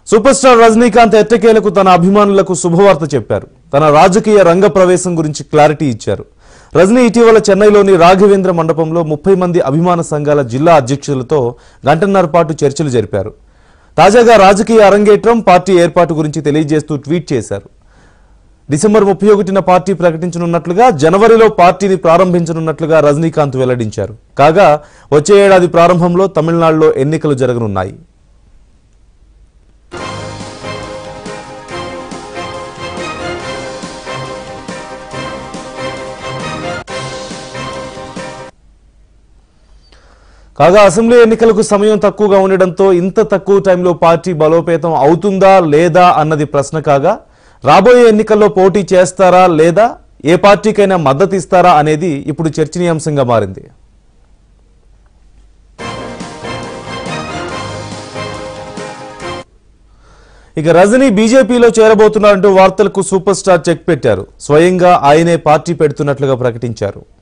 super star Rajinikanth ఎట్టకేలకు తన అభిమానులకు శుభవార్త చెప్పారు తన రాజకీయ రంగ ప్రవేశం గురించి క్లారిటీ ఇచ్చారు రజనీ ఇటీవల చెన్నైలోని రాఘవేంద్ర మండపంలో ముప్పై మంది అభిమాన సంఘాల జిల్లా అధ్యక్షులతో గంటన్నర పాటు చర్చలు జరిపారు తాజాగా రాజకీయ అరంగేట్రం పార్టీ ఏర్పాటు గురించి తెలియజేస్తూ ట్వీట్ చేశారు డిసెంబర్ ముప్పై ఒకటిన పార్టీ ప్రకటించనున్నట్లుగా జనవరిలో పార్టీని ప్రారంభించనున్నట్లుగా రజనీకాంత్ వెల్లడించారు కాగా వచ్చే ఏడాది ప్రారంభంలో తమిళనాడులో ఎన్నికలు జరగనున్నాయి కాగా అసెంబ్లీ ఎన్నికలకు సమయం తక్కువగా ఉండడంతో ఇంత తక్కువ టైంలో పార్టీ బలోపేతం అవుతుందా లేదా అన్నది ప్రశ్న కాగా రాబోయే ఎన్నికల్లో పోటీ చేస్తారా లేదా ఏ పార్టీకైనా మద్దతు ఇస్తారా అనేది ఇప్పుడు చర్చనీయాంశంగా మారింది ఇక రజనీ బీజేపీలో చేరబోతున్నారంటూ వార్తలకు సూపర్ స్టార్ చెక్ పెట్టారు స్వయంగా ఆయనే పార్టీ పెడుతున్నట్లుగా ప్రకటించారు